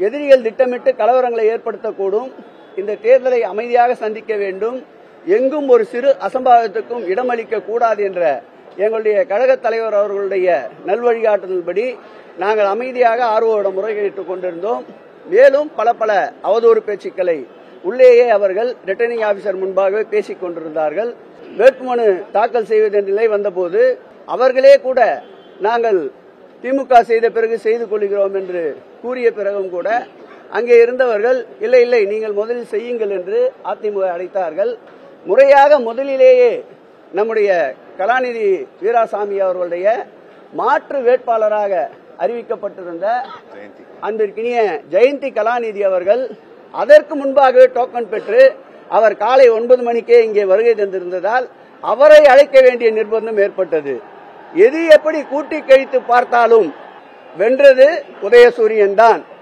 எதிரிகள் திட்டமிட்டு கலவரங்களை ஏற்படுத்தக்கூடும் இந்த தேர்தலை அமைதியாக சந்திக்க வேண்டும் எங்கும் ஒரு சிறு அசம்பாவிதத்துக்கும் இடமளிக்க கூடாது என்ற எங்களுடைய கழக தலைவர் அவர்களுடைய நல்வழிகாட்டுதல்படி நாங்கள் அமைதியாக ஆர்வமிடம் முறையிட்டுக் கொண்டிருந்தோம் மேலும் பல பல அவதூறு பேச்சுக்களை உள்ளேயே அவர்கள் ரிட்டர்னிங் ஆபீசர் முன்பாகவே பேசிக் கொண்டிருந்தார்கள் வேட்புமனு தாக்கல் செய்வது என்ற நிலை வந்தபோது அவர்களே கூட நாங்கள் திமுக செய்த பிறகு செய்து கொள்கிறோம் என்று கூறிய பிறகும் கூட அங்கே இருந்தவர்கள் இல்லை இல்லை நீங்கள் முதலில் செய்யுங்கள் என்று அதிமுக அழைத்தார்கள் முறையாக முதலிலேயே நம்முடைய கலாநிதி வீராசாமி அவர்களுடைய மாற்று வேட்பாளராக அறிவிக்கப்பட்டிருந்த அன்பிற்கினிய ஜெயந்தி கலாநிதி அவர்கள் அதற்கு முன்பாகவே டோக்கன் பெற்று அவர் காலை ஒன்பது மணிக்கே இங்கே வருகை தந்திருந்ததால் அவரை அழைக்க வேண்டிய நிர்பந்தம் ஏற்பட்டது எது எப்படி கூட்டி கழித்து பார்த்தாலும் வென்றது உதயசூரியன் தான்